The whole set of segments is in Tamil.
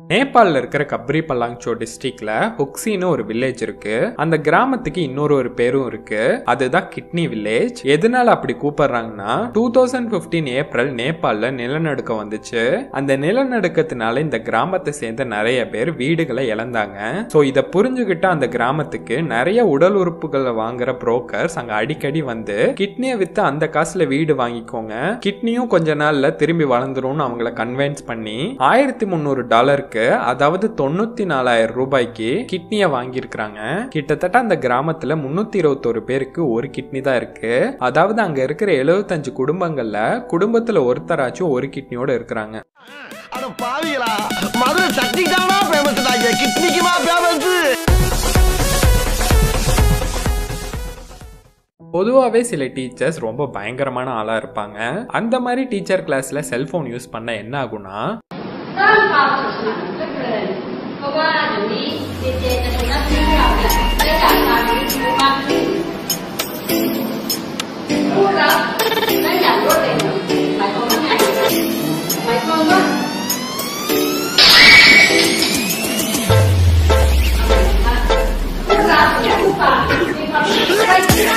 நேபாளில் இருக்கிற கப்ரி பல்லாங்சோ டிஸ்ட்ரிக்ட்ல ஹுக்ஸின்னு ஒரு வில்லேஜ் இருக்கு அந்த கிராமத்துக்கு இன்னொரு ஒரு பேரும் இருக்கு அதுதான் கிட்னி வில்லேஜ் எதனால அப்படி கூப்பிடுறாங்கன்னா டூ தௌசண்ட் பிப்டீன் ஏப்ரல் நேபாளில் நிலநடுக்கம் வந்துச்சு அந்த நிலநடுக்கத்தினால இந்த கிராமத்தை சேர்ந்த நிறைய பேர் வீடுகளை இழந்தாங்க ஸோ இதை புரிஞ்சுக்கிட்ட அந்த கிராமத்துக்கு நிறைய உடல் உறுப்புகளை வாங்குற புரோக்கர்ஸ் அங்க அடிக்கடி வந்து கிட்னியை வித்து அந்த காசுல வீடு வாங்கிக்கோங்க கிட்னியும் கொஞ்ச நாள்ல திரும்பி வளர்ந்துரும்னு அவங்கள கன்வின்ஸ் பண்ணி ஆயிரத்தி முந்நூறு டாலருக்கு அதாவது தொண்ணூத்தி நாலாயிரம் ரூபாய்க்கு கிட்னியை வாங்கியிருக்கிறாங்க கிட்டத்தட்ட அந்த கிராமத்துல முன்னூத்தி இருபத்தோரு பேருக்கு ஒரு கிட்னி தான் இருக்கு அதாவது அங்க இருக்கிற எழுபத்தஞ்சு குடும்பங்கள்ல குடும்பத்துல ஒருத்தராச்சும் ஒரு கிட்னியோட இருக்கிறாங்க அட பாவிகளா மதுரை சட்னி தானா ஃபேமஸ் கிட்னிக்குமா ஃபேமஸ் பொதுவாகவே சில டீச்சர்ஸ் ரொம்ப பயங்கரமான ஆளாக இருப்பாங்க அந்த மாதிரி டீச்சர் கிளாஸில் செல்ஃபோன் யூஸ் பண்ண என்ன ஆகும்னா ต้นความสนุกเหลือเกิน เพราะว่าเดี๋ยวนี้เด็กๆจะเป็นนักเรียนเราเนี่ยได้จากการเรียนรู้มากขึ้นพูดแล้วได้อย่างรวดเร็วหมายความว่าไงหมายความว่าพูดรับเนี่ยผู้ฟังมีความรู้สึกใกล้ชิด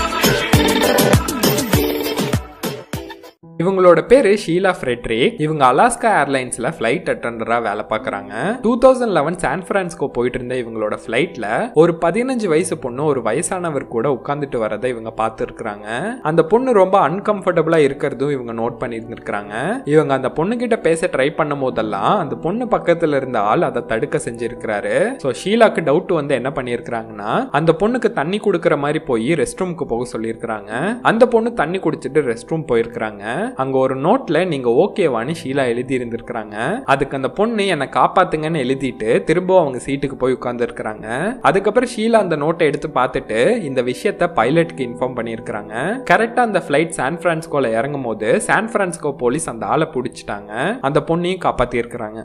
இவங்களோட பேரு ஷீலா ஃப்ரெட்ரிக் இவங்க அலாஸ்கா ஏர்லைன்ஸ்ல ஃபிளைட் அட்டண்டரா வேலை பார்க்கறாங்க two thousand eleven San Francisco போயிட்டு இருந்த இவங்களோட ஃபிளைட்ல ஒரு பதினஞ்சு வயசு பொண்ணு ஒரு வயசானவர் கூட உட்காந்துட்டு வரதை இவங்க பார்த்துருக்காங்க அந்த பொண்ணு ரொம்ப அன்கம்ஃபர்டபுளா இருக்கிறதும் இவங்க நோட் பண்ணியிருந்திருக்காங்க இவங்க அந்த பொண்ணு கிட்ட பேச ட்ரை பண்ணும் போதெல்லாம் அந்த பொண்ணு பக்கத்துல இருந்த ஆள் அதை தடுக்க செஞ்சிருக்கிறாரு ஸோ ஷீலாக்கு டவுட் வந்து என்ன பண்ணியிருக்கிறாங்கன்னா அந்த பொண்ணுக்கு தண்ணி கொடுக்குற மாதிரி போய் ரெஸ்ட் ரூமுக்கு போக சொல்லியிருக்கிறாங்க அந்த பொண்ணு தண்ணி குடிச்சிட்டு ரெஸ்ட் ரூம் போயிருக்கிறாங்க அங்க ஒரு நோட்ல நீங்க ஓகேவான்னு ஷீலா எழுதி இருந்திருக்கிறாங்க அதுக்கு அந்த பொண்ணு என்னை காப்பாத்துங்கன்னு எழுதிட்டு திரும்ப அவங்க சீட்டுக்கு போய் உட்கார்ந்து இருக்கிறாங்க அதுக்கப்புறம் ஷீலா அந்த நோட்டை எடுத்து பார்த்துட்டு இந்த விஷயத்த பைலட்டுக்கு இன்ஃபார்ம் பண்ணியிருக்கிறாங்க கரெக்டா அந்த ஃபிளைட் சான் பிரான்ஸ்கோல இறங்கும் போது சான் பிரான்ஸ்கோ போலீஸ் அந்த ஆளை பிடிச்சிட்டாங்க அந்த பொண்ணையும் காப்பாத்தி இருக்கிறாங்க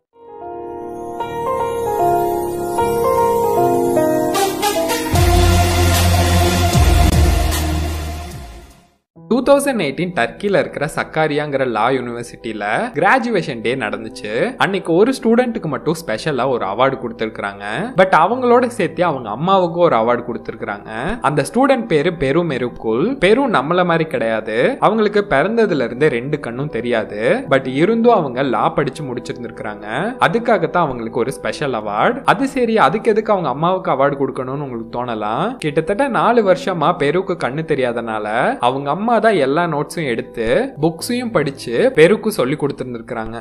டூ தௌசண்ட் எயிட்டீன் டர்க்கில இருக்கிற சக்காரியாங்கிற லா யூனிவர்சிட்டியில கிராஜுவேஷன் டே நடந்துச்சு அன்னைக்கு ஒரு ஸ்டூடெண்ட்டுக்கு மட்டும் ஸ்பெஷலா ஒரு அவார்டு கொடுத்துருக்காங்க பட் அவங்களோட சேர்த்து அவங்க அம்மாவுக்கும் ஒரு அவார்டு கொடுத்துருக்காங்க அந்த ஸ்டூடெண்ட் பேரு பெரு மெருக்குல் பெரு நம்மள மாதிரி கிடையாது அவங்களுக்கு பிறந்ததுல இருந்து ரெண்டு கண்ணும் தெரியாது பட் இருந்தும் அவங்க லா படிச்சு முடிச்சிருந்திருக்காங்க அதுக்காகத்தான் அவங்களுக்கு ஒரு ஸ்பெஷல் அவார்டு அது சரி அதுக்கு எதுக்கு அவங்க அம்மாவுக்கு அவார்டு கொடுக்கணும்னு உங்களுக்கு தோணலாம் கிட்டத்தட்ட நாலு வருஷமா பெருக்கு கண்ணு தெரியாதனால அவங்க அம்மா தான் எல்லா நோட்ஸும் எடுத்து புக்ஸையும் படிச்சு பெருக்கு சொல்லி கொடுத்துருந்துருக்காங்க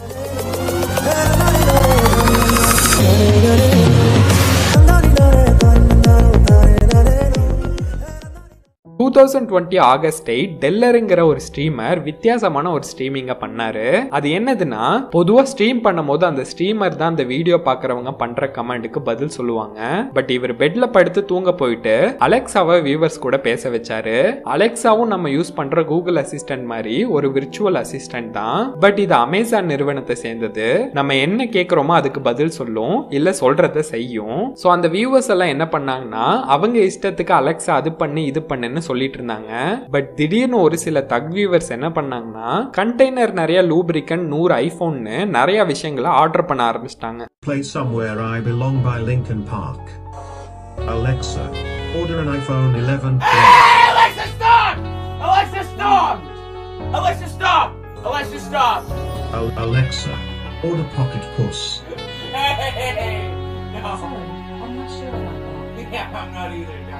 two thousand twenty August eight டெல்லருங்கிற ஒரு ஸ்ட்ரீமர் வித்தியாசமான ஒரு ஸ்ட்ரீமிங்க பண்ணாரு அது என்னதுன்னா பொதுவா ஸ்ட்ரீம் பண்ணும்போது அந்த ஸ்ட்ரீமர் தான் அந்த வீடியோ பாக்குறவங்க பண்ற கமெண்ட்டுக்கு பதில் சொல்லுவாங்க பட் இவர் பெட்ல படுத்து தூங்க போயிட்டு அலெக்சாவை வியூவர்ஸ் கூட பேச வச்சாரு அலெக்சாவும் நம்ம யூஸ் பண்ற கூகுள் அசிஸ்டன்ட் மாதிரி ஒரு விர்ச்சுவல் அசிஸ்டன்ட் தான் பட் இது அமேசான் நிறுவனத்தை சேர்ந்தது நம்ம என்ன கேக்குறோமோ அதுக்கு பதில் சொல்லும் இல்ல சொல்றத செய்யும் சோ அந்த வியூவர்ஸ் எல்லாம் என்ன பண்ணாங்கன்னா அவங்க இஷ்டத்துக்கு அலெக்சா அது பண்ணு இது பண்ணுன்னு சொல்லிட்டு இருந்தாங்க பட் திடீர்னு ஒரு சில தக் வியூவர்ஸ் என்ன பண்ணாங்கன்னா கண்டெய்னர் நிறைய லூப்ரிகன் நூறு ஐபோன்னு நிறைய விஷயங்களை ஆர்டர் பண்ண ஆரம்பிச்சிட்டாங்க Play Somewhere I Belong by Linkin Park. Alexa, order an iPhone 11 Pro. Alexa, stop! Alexa, stop! Alexa, stop! Alexa, stop! Al- Alexa, order Pocket Puss. Hey! No. Sorry, I'm not sure about that. Yeah, I'm not either. No.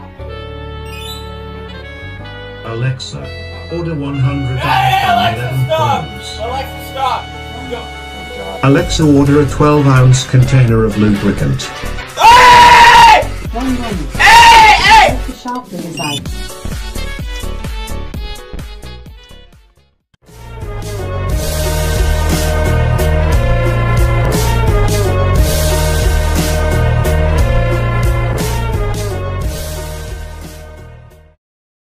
Alexa, order 100 Hey, iPhone Alexa, 11 stop! Pros. Alexa, stop! Go. Alexa, order a 12 ounce container of lubricant. Hey! One moment. Hey! Hey! Let the sharpener decide.